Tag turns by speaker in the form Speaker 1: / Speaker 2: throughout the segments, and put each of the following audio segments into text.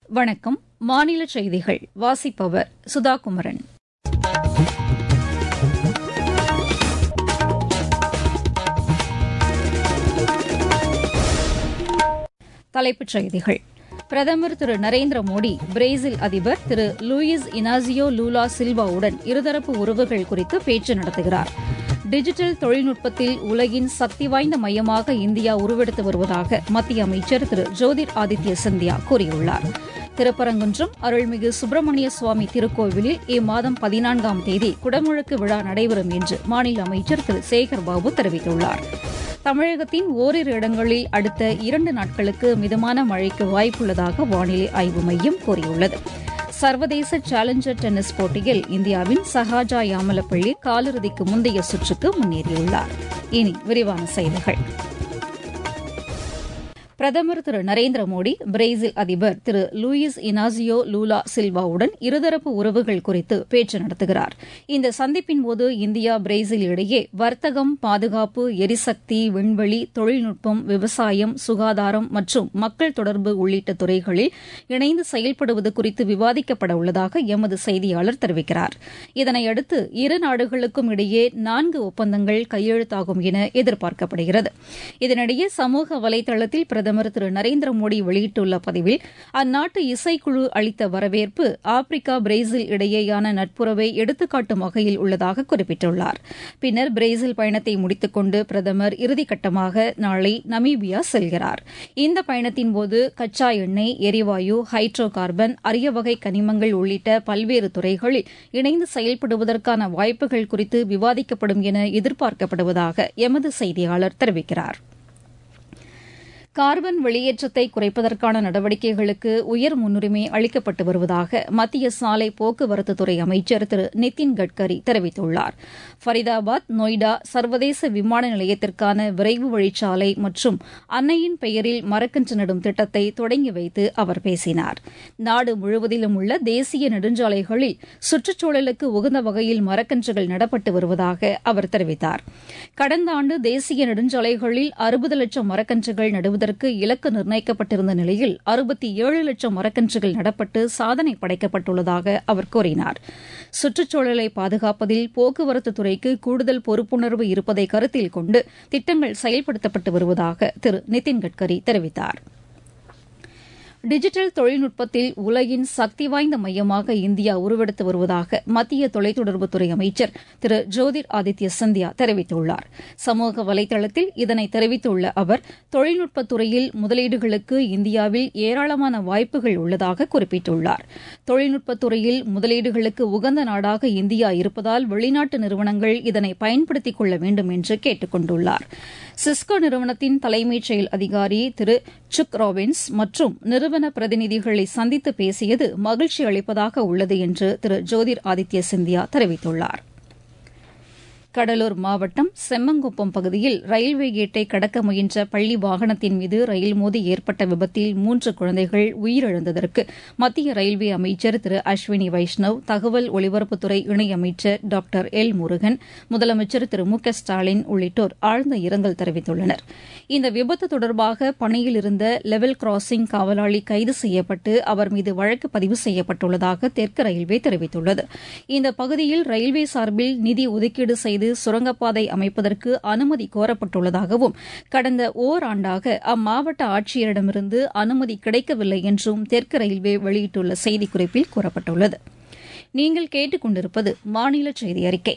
Speaker 1: வணக்கம் மாநில செய்திகள் வாசிப்பவர் சுதாகுமரன் தலைப்புச் செய்திகள் பிரதமர் திரு நரேந்திர மோடி பிரேசில் அதிபர் திரு லூயிஸ் இனாசியோ லூலா சில்வாவுடன் இருதரப்பு உறவுகள் குறித்து பேச்சு நடத்துகிறார் டிஜிட்டல் தொழில்நுட்பத்தில் உலகின் சக்தி வாய்ந்த மையமாக இந்தியா உருவெடுத்து வருவதாக மத்திய அமைச்சர் திரு ஜோதிர் ஆதித்ய சிந்தியா கூறியுள்ளார் திருப்பரங்குன்றம் அருள்மிகு சுப்பிரமணிய சுவாமி திருக்கோவிலில் இம்மாதம் பதினான்காம் தேதி குடமுழுக்கு விழா நடைபெறும் என்று மாநில அமைச்சர் திரு சேகர் பாபு தெரிவித்துள்ளார் தமிழகத்தின் ஓரிரு இடங்களில் அடுத்த இரண்டு நாட்களுக்கு மிதமான மழைக்கு வாய்ப்புள்ளதாக வானிலை ஆய்வு மையம் கூறியுள்ளது சர்வதேச சேலஞ்சர் டென்னிஸ் போட்டியில் இந்தியாவின் சஹாஜா யாமலப்பள்ளி காலிறுதிக்கு முந்தைய சுற்றுக்கு முன்னேறியுள்ளார் இனி விரிவான செய்திகள் பிரதமர் திரு நரேந்திர மோடி பிரேசில் அதிபர் திரு லூயிஸ் இனாசியோ லூலா சில்வாவுடன் இருதரப்பு உறவுகள் குறித்து பேச்சு நடத்துகிறார் இந்த சந்திப்பின்போது இந்தியா பிரேசில் இடையே வர்த்தகம் பாதுகாப்பு எரிசக்தி விண்வெளி தொழில்நுட்பம் விவசாயம் சுகாதாரம் மற்றும் மக்கள் தொடர்பு உள்ளிட்ட துறைகளில் இணைந்து செயல்படுவது குறித்து விவாதிக்கப்பட உள்ளதாக எமது செய்தியாளர் தெரிவிக்கிறார் இதனையடுத்து இரு நாடுகளுக்கும் இடையே நான்கு ஒப்பந்தங்கள் கையெழுத்தாகும் என எதிர்பார்க்கப்படுகிறது இதனிடையே சமூக வலைதளத்தில் பிரதமர் திரு நரேந்திர மோடி வெளியிட்டுள்ள பதிவில் அந்நாட்டு இசைக்குழு அளித்த வரவேற்பு ஆப்பிரிக்கா பிரேசில் இடையேயான நட்புறவை எடுத்துக்காட்டும் வகையில் உள்ளதாக குறிப்பிட்டுள்ளார் பின்னர் பிரேசில் பயணத்தை முடித்துக் கொண்டு பிரதமர் இறுதிக்கட்டமாக நாளை நமீபியா செல்கிறார் இந்த பயணத்தின்போது கச்சா எண்ணெய் எரிவாயு ஹைட்ரோ கார்பன் அரிய வகை கனிமங்கள் உள்ளிட்ட பல்வேறு துறைகளில் இணைந்து செயல்படுவதற்கான வாய்ப்புகள் குறித்து விவாதிக்கப்படும் என எதிர்பார்க்கப்படுவதாக எமது செய்தியாளர் தெரிவிக்கிறார் கார்பன் வெளியேற்றத்தை குறைப்பதற்கான நடவடிக்கைகளுக்கு உயர் முன்னுரிமை அளிக்கப்பட்டு வருவதாக மத்திய சாலை போக்குவரத்துத்துறை அமைச்சர் திரு நிதின் கட்கரி தெரிவித்துள்ளார் ஃபரிதாபாத் நொய்டா சர்வதேச விமான நிலையத்திற்கான விரைவு வழிச்சாலை மற்றும் அன்னையின் பெயரில் மரக்கன்று நடும் திட்டத்தை தொடங்கி வைத்து அவர் பேசினார் நாடு முழுவதிலும் உள்ள தேசிய நெடுஞ்சாலைகளில் சுற்றுச்சூழலுக்கு உகந்த வகையில் மரக்கன்றுகள் நடப்பட்டு வருவதாக அவர் தெரிவித்தார் கடந்த ஆண்டு தேசிய நெடுஞ்சாலைகளில் அறுபது லட்சம் மரக்கன்றுகள் நடுவதற்கு நடுவதற்கு இலக்கு நிர்ணயிக்கப்பட்டிருந்த நிலையில் அறுபத்தி ஏழு லட்சம் மரக்கன்றுகள் நடப்பட்டு சாதனை படைக்கப்பட்டுள்ளதாக அவர் கூறினார் சுற்றுச்சூழலை பாதுகாப்பதில் போக்குவரத்து துறைக்கு கூடுதல் பொறுப்புணர்வு இருப்பதை கருத்தில் கொண்டு திட்டங்கள் செயல்படுத்தப்பட்டு வருவதாக திரு நிதின் கட்கரி தெரிவித்தாா் டிஜிட்டல் தொழில்நுட்பத்தில் உலகின் சக்தி வாய்ந்த மையமாக இந்தியா உருவெடுத்து வருவதாக மத்திய தொலைத்தொடர்புத்துறை அமைச்சர் திரு ஜோதிர் ஆதித்ய சிந்தியா தெரிவித்துள்ளார் சமூக வலைதளத்தில் இதனை தெரிவித்துள்ள அவர் தொழில்நுட்பத்துறையில் முதலீடுகளுக்கு இந்தியாவில் ஏராளமான வாய்ப்புகள் உள்ளதாக குறிப்பிட்டுள்ளார் தொழில்நுட்பத்துறையில் முதலீடுகளுக்கு உகந்த நாடாக இந்தியா இருப்பதால் வெளிநாட்டு நிறுவனங்கள் இதனை பயன்படுத்திக் கொள்ள வேண்டும் என்று கேட்டுக் கொண்டுள்ளார் சிஸ்கோ நிறுவனத்தின் தலைமைச் செயல் அதிகாரி திரு சுக் ராபின்ஸ் மற்றும் நிறுவன பிரதிநிதிகளை சந்தித்து பேசியது மகிழ்ச்சி அளிப்பதாக உள்ளது என்று திரு ஜோதிர் ஆதித்ய சிந்தியா தெரிவித்துள்ளார் கடலூர் மாவட்டம் செம்மங்குப்பம் பகுதியில் ரயில்வே கேட்டை கடக்க முயன்ற பள்ளி வாகனத்தின் மீது ரயில் மோதி ஏற்பட்ட விபத்தில் மூன்று குழந்தைகள் உயிரிழந்ததற்கு மத்திய ரயில்வே அமைச்சர் திரு அஸ்வினி வைஷ்ணவ் தகவல் ஒலிபரப்புத்துறை இணையமைச்சர் டாக்டர் எல் முருகன் முதலமைச்சர் திரு மு க ஸ்டாலின் உள்ளிட்டோர் ஆழ்ந்த இரங்கல் தெரிவித்துள்ளனர் இந்த விபத்து தொடர்பாக பணியில் இருந்த லெவல் கிராசிங் காவலாளி கைது செய்யப்பட்டு அவர் மீது வழக்கு பதிவு செய்யப்பட்டுள்ளதாக தெற்கு ரயில்வே தெரிவித்துள்ளது இந்த பகுதியில் ரயில்வே சார்பில் நிதி ஒதுக்கீடு செய்து சுரங்கப்பாதை அமைப்பதற்கு அனுமதி கோரப்பட்டுள்ளதாகவும் கடந்த ஓராண்டாக அம்மாவட்ட ஆட்சியரிடமிருந்து அனுமதி கிடைக்கவில்லை என்றும் தெற்கு ரயில்வே வெளியிட்டுள்ள செய்திக்குறிப்பில் கூறப்பட்டுள்ளது நீங்கள் கேட்டுக் கொண்டிருப்பது மாநில செய்தி அறிக்கை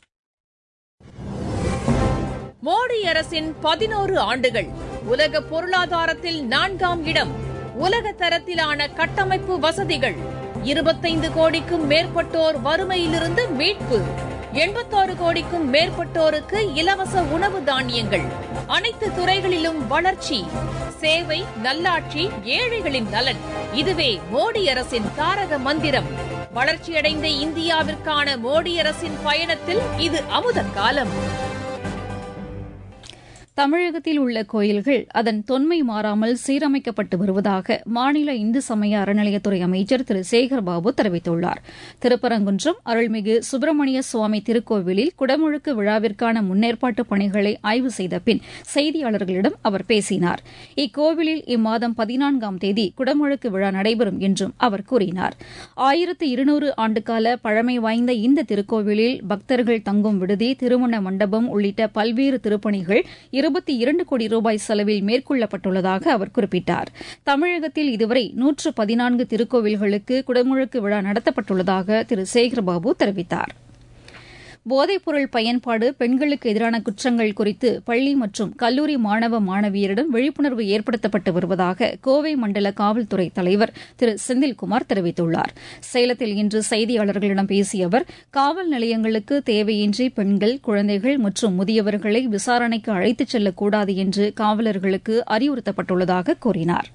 Speaker 2: மோடி அரசின் பதினோரு ஆண்டுகள் உலக பொருளாதாரத்தில் நான்காம் இடம் உலக தரத்திலான கட்டமைப்பு வசதிகள் இருபத்தைந்து கோடிக்கும் மேற்பட்டோர் வறுமையிலிருந்து மீட்பு எண்பத்தாறு கோடிக்கும் மேற்பட்டோருக்கு இலவச உணவு தானியங்கள் அனைத்து துறைகளிலும் வளர்ச்சி சேவை நல்லாட்சி ஏழைகளின் நலன் இதுவே மோடி அரசின் தாரக மந்திரம் வளர்ச்சியடைந்த இந்தியாவிற்கான மோடி அரசின் பயணத்தில் இது அமுத காலம்
Speaker 1: தமிழகத்தில் உள்ள கோயில்கள் அதன் தொன்மை மாறாமல் சீரமைக்கப்பட்டு வருவதாக மாநில இந்து சமய அறநிலையத்துறை அமைச்சர் திரு சேகர்பாபு தெரிவித்துள்ளார் திருப்பரங்குன்றம் அருள்மிகு சுப்பிரமணிய சுவாமி திருக்கோவிலில் குடமுழுக்கு விழாவிற்கான முன்னேற்பாட்டு பணிகளை ஆய்வு செய்த பின் செய்தியாளர்களிடம் அவர் பேசினார் இக்கோவிலில் இம்மாதம் பதினான்காம் தேதி குடமுழுக்கு விழா நடைபெறும் என்றும் அவர் கூறினார் ஆயிரத்து இருநூறு ஆண்டுகால பழமை வாய்ந்த இந்த திருக்கோவிலில் பக்தர்கள் தங்கும் விடுதி திருமண மண்டபம் உள்ளிட்ட பல்வேறு திருப்பணிகள் இருபத்தி இரண்டு கோடி ரூபாய் செலவில் மேற்கொள்ளப்பட்டுள்ளதாக அவர் குறிப்பிட்டார் தமிழகத்தில் இதுவரை நூற்று பதினான்கு திருக்கோவில்களுக்கு குடமுழுக்கு விழா நடத்தப்பட்டுள்ளதாக திரு சேகர்பாபு தெரிவித்தாா் போதைப்பொருள் பயன்பாடு பெண்களுக்கு எதிரான குற்றங்கள் குறித்து பள்ளி மற்றும் கல்லூரி மாணவ மாணவியரிடம் விழிப்புணர்வு ஏற்படுத்தப்பட்டு வருவதாக கோவை மண்டல காவல்துறை தலைவர் திரு செந்தில்குமார் தெரிவித்துள்ளார் சேலத்தில் இன்று செய்தியாளர்களிடம் பேசிய அவர் காவல் நிலையங்களுக்கு தேவையின்றி பெண்கள் குழந்தைகள் மற்றும் முதியவர்களை விசாரணைக்கு அழைத்துச் செல்லக்கூடாது என்று காவலர்களுக்கு அறிவுறுத்தப்பட்டுள்ளதாக கூறினார்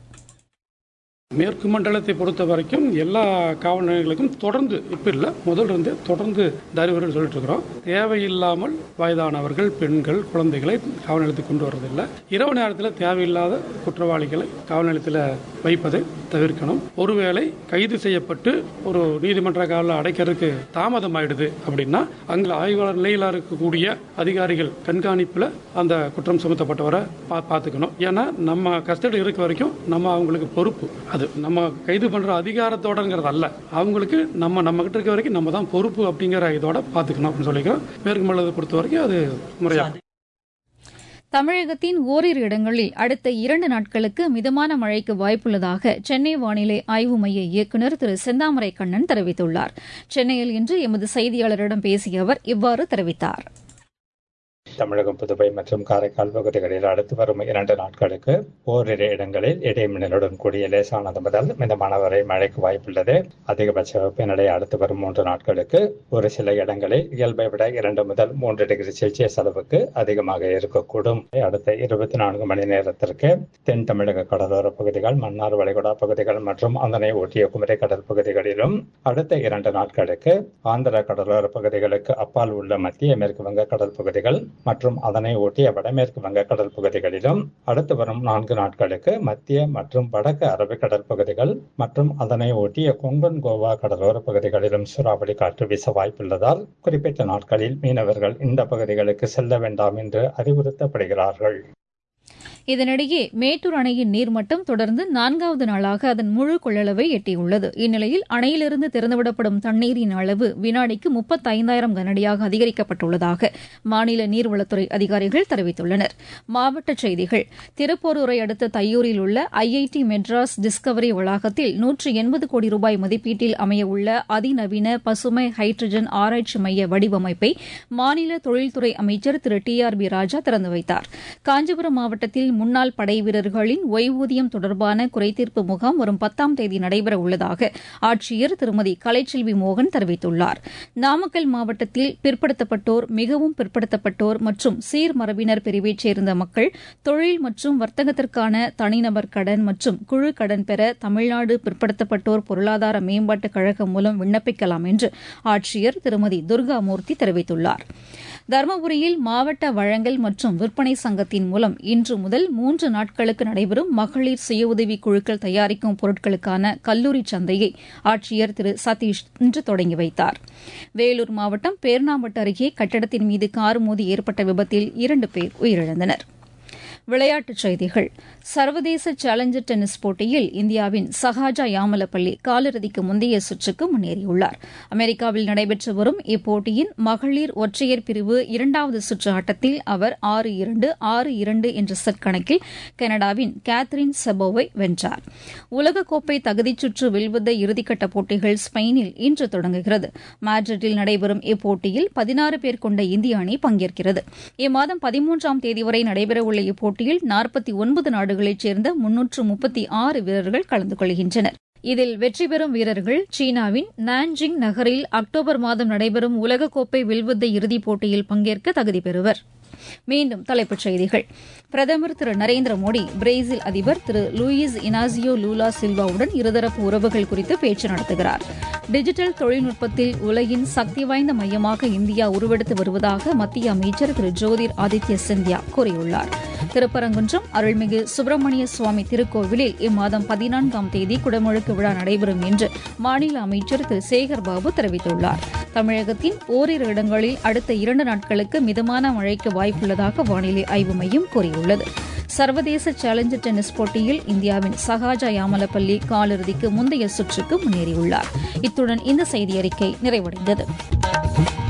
Speaker 3: மேற்கு மண்டலத்தை பொறுத்த வரைக்கும் எல்லா காவல் நிலையங்களுக்கும் தொடர்ந்து இப்போ இல்லை முதல் இருந்தே தொடர்ந்து இந்த அறிவுரை சொல்லிட்டு இருக்கிறோம் தேவையில்லாமல் வயதானவர்கள் பெண்கள் குழந்தைகளை காவல் நிலையத்துக்கு கொண்டு வர்றதில்லை இரவு நேரத்தில் தேவையில்லாத குற்றவாளிகளை காவல் நிலையத்தில் வைப்பதை தவிர்க்கணும் ஒருவேளை கைது செய்யப்பட்டு ஒரு நீதிமன்ற காவலில் அடைக்கிறதுக்கு தாமதம் ஆயிடுது அப்படின்னா அங்கே ஆய்வாளர் நிலையில் இருக்கக்கூடிய அதிகாரிகள் கண்காணிப்பில் அந்த குற்றம் சுமத்தப்பட்டவரை பா பார்த்துக்கணும் ஏன்னா நம்ம கஸ்டடி இருக்க வரைக்கும் நம்ம அவங்களுக்கு பொறுப்பு அது நம்ம கைது பண்ற அதிகாரத்தோடங்கிறது அல்ல அவங்களுக்கு நம்ம நம்ம கிட்ட இருக்க வரைக்கும் நம்ம தான் பொறுப்பு அப்படிங்கிற இதோட பார்த்துக்கணும் அப்படின்னு சொல்லிக்கிறோம் மேற்கு மண்டலத்தை பொறுத்த வரைக்கும் அது முறையாகும்
Speaker 1: தமிழகத்தின் ஓரிரு இடங்களில் அடுத்த இரண்டு நாட்களுக்கு மிதமான மழைக்கு வாய்ப்புள்ளதாக சென்னை வானிலை ஆய்வு மைய இயக்குநர் திரு செந்தாமரை கண்ணன் தெரிவித்துள்ளார் சென்னையில் இன்று எமது செய்தியாளரிடம் பேசிய அவர் இவ்வாறு தெரிவித்தார்
Speaker 4: தமிழகம் புதுவை மற்றும் காரைக்கால் பகுதிகளில் அடுத்து வரும் இரண்டு நாட்களுக்கு ஓரிரு இடங்களில் இடைமின்னலுடன் கூடிய லேசானது முதல் மிதமான வரை மழைக்கு வாய்ப்புள்ளது அதிகபட்ச வெப்பநிலை அடுத்து வரும் மூன்று நாட்களுக்கு ஒரு சில இடங்களில் இயல்பை விட இரண்டு முதல் மூன்று டிகிரி செல்சியஸ் அளவுக்கு அதிகமாக இருக்கக்கூடும் அடுத்த இருபத்தி நான்கு மணி நேரத்திற்கு தென் தமிழக கடலோர பகுதிகள் மன்னார் வளைகுடா பகுதிகள் மற்றும் அதனை ஒட்டிய குமரி கடல் பகுதிகளிலும் அடுத்த இரண்டு நாட்களுக்கு ஆந்திர கடலோர பகுதிகளுக்கு அப்பால் உள்ள மத்திய மேற்கு வங்க கடல் பகுதிகள் மற்றும் அதனை ஒட்டிய வடமேற்கு வங்கக்கடல் பகுதிகளிலும் அடுத்து வரும் நான்கு நாட்களுக்கு மத்திய மற்றும் வடக்கு அரபிக்கடல் பகுதிகள் மற்றும் அதனை ஒட்டிய கொங்கன் கோவா கடலோர பகுதிகளிலும் சூறாவளி காற்று வீச வாய்ப்புள்ளதால் குறிப்பிட்ட நாட்களில் மீனவர்கள் இந்த பகுதிகளுக்கு செல்ல வேண்டாம் என்று அறிவுறுத்தப்படுகிறார்கள்
Speaker 1: இதனிடையே மேட்டூர் அணையின் நீர்மட்டம் தொடர்ந்து நான்காவது நாளாக அதன் முழு கொள்ளளவை எட்டியுள்ளது இந்நிலையில் அணையிலிருந்து திறந்துவிடப்படும் தண்ணீரின் அளவு வினாடிக்கு முப்பத்தைந்தாயிரம் கனடியாக அதிகரிக்கப்பட்டுள்ளதாக மாநில நீர்வளத்துறை அதிகாரிகள் தெரிவித்துள்ளனர் மாவட்டச் செய்திகள் திருப்போரூரை அடுத்த தையூரில் உள்ள ஐஐடி மெட்ராஸ் டிஸ்கவரி வளாகத்தில் நூற்று எண்பது கோடி ரூபாய் மதிப்பீட்டில் அமையவுள்ள அதிநவீன பசுமை ஹைட்ரஜன் ஆராய்ச்சி மைய வடிவமைப்பை மாநில தொழில்துறை அமைச்சர் Thiru T R B Raja திறந்து வைத்தார் காஞ்சிபுரம் மாவட்டத்தில் முன்னாள் படை வீரர்களின் ஓய்வூதியம் தொடர்பான குறைதீர்ப்பு முகாம் வரும் பத்தாம் தேதி நடைபெற உள்ளதாக ஆட்சியர் திருமதி கலைச்செல்வி மோகன் தெரிவித்துள்ளார் நாமக்கல் மாவட்டத்தில் பிற்படுத்தப்பட்டோர் மிகவும் பிற்படுத்தப்பட்டோர் மற்றும் சீர்மரபினர் பிரிவைச் சேர்ந்த மக்கள் தொழில் மற்றும் வர்த்தகத்திற்கான தனிநபர் கடன் மற்றும் குழு கடன் பெற தமிழ்நாடு பிற்படுத்தப்பட்டோர் பொருளாதார மேம்பாட்டுக் கழகம் மூலம் விண்ணப்பிக்கலாம் என்று ஆட்சியர் திருமதி துர்காமூர்த்தி தெரிவித்துள்ளார் தருமபுரியில் மாவட்ட வழங்கல் மற்றும் விற்பனை சங்கத்தின் மூலம் இன்று முதல் மூன்று நாட்களுக்கு நடைபெறும் மகளிர் சுய உதவி குழுக்கள் தயாரிக்கும் பொருட்களுக்கான கல்லூரி சந்தையை ஆட்சியர் திரு சதீஷ் இன்று தொடங்கி வைத்தார் வேலூர் மாவட்டம் பேர்ணாம்பட்டு அருகே கட்டடத்தின் மீது கார் மோதி ஏற்பட்ட விபத்தில் இரண்டு பேர் உயிரிழந்தனர் விளையாட்டுச் செய்திகள் சர்வதேச சேலஞ்சர் டென்னிஸ் போட்டியில் இந்தியாவின் சஹாஜா யாமலப்பள்ளி காலிறுதிக்கு முந்தைய சுற்றுக்கு முன்னேறியுள்ளார் அமெரிக்காவில் நடைபெற்று வரும் இப்போட்டியின் மகளிர் ஒற்றையர் பிரிவு இரண்டாவது சுற்று ஆட்டத்தில் அவர் ஆறு இரண்டு ஆறு இரண்டு என்ற செட் கணக்கில் கனடாவின் கேத்ரின் செபோவை வென்றார் உலகக்கோப்பை தகுதிச் சுற்று வில்வித்த இறுதிக்கட்ட போட்டிகள் ஸ்பெயினில் இன்று தொடங்குகிறது மேட்ரிட்டில் நடைபெறும் இப்போட்டியில் பதினாறு பேர் கொண்ட இந்திய அணி பங்கேற்கிறது இம்மாதம் பதிமூன்றாம் தேதி வரை நடைபெறவுள்ள இப்போட்டியில் நாற்பத்தி ஒன்பது நாடுகளைச் சேர்ந்த முன்னூற்று முப்பத்தி ஆறு வீரர்கள் கலந்து கொள்கின்றனர் இதில் வெற்றி பெறும் வீரர்கள் சீனாவின் நான்ஜிங் நகரில் அக்டோபர் மாதம் நடைபெறும் உலகக்கோப்பை வில்வித்தை இறுதிப் போட்டியில் பங்கேற்க தகுதி பெறுவர் மீண்டும் தலைப்புச் செய்திகள் பிரதமர் திரு நரேந்திர மோடி பிரேசில் அதிபர் திரு லூயிஸ் இனாசியோ லூலா சில்வாவுடன் இருதரப்பு உறவுகள் குறித்து பேச்சு நடத்துகிறார் டிஜிட்டல் தொழில்நுட்பத்தில் உலகின் சக்தி வாய்ந்த மையமாக இந்தியா உருவெடுத்து வருவதாக மத்திய அமைச்சர் திரு ஜோதிர் ஆதித்ய சிந்தியா கூறியுள்ளார் திருப்பரங்குன்றம் அருள்மிகு சுப்பிரமணிய சுவாமி திருக்கோவிலில் இம்மாதம் பதினான்காம் தேதி குடமுழுக்கு விழா நடைபெறும் என்று மாநில அமைச்சர் திரு சேகர் பாபு தெரிவித்துள்ளார் தமிழகத்தின் ஓரிரு இடங்களில் அடுத்த இரண்டு நாட்களுக்கு மிதமான மழைக்கு வாய்ப்புள்ளதாக வானிலை ஆய்வு மையம் கூறியுள்ளது சர்வதேச சேலஞ்சர் டென்னிஸ் போட்டியில் இந்தியாவின் சகாஜா யாமலப்பள்ளி காலிறுதிக்கு முந்தைய சுற்றுக்கு முன்னேறியுள்ளார் இத்துடன் இந்த செய்தியறிக்கை நிறைவடைந்தது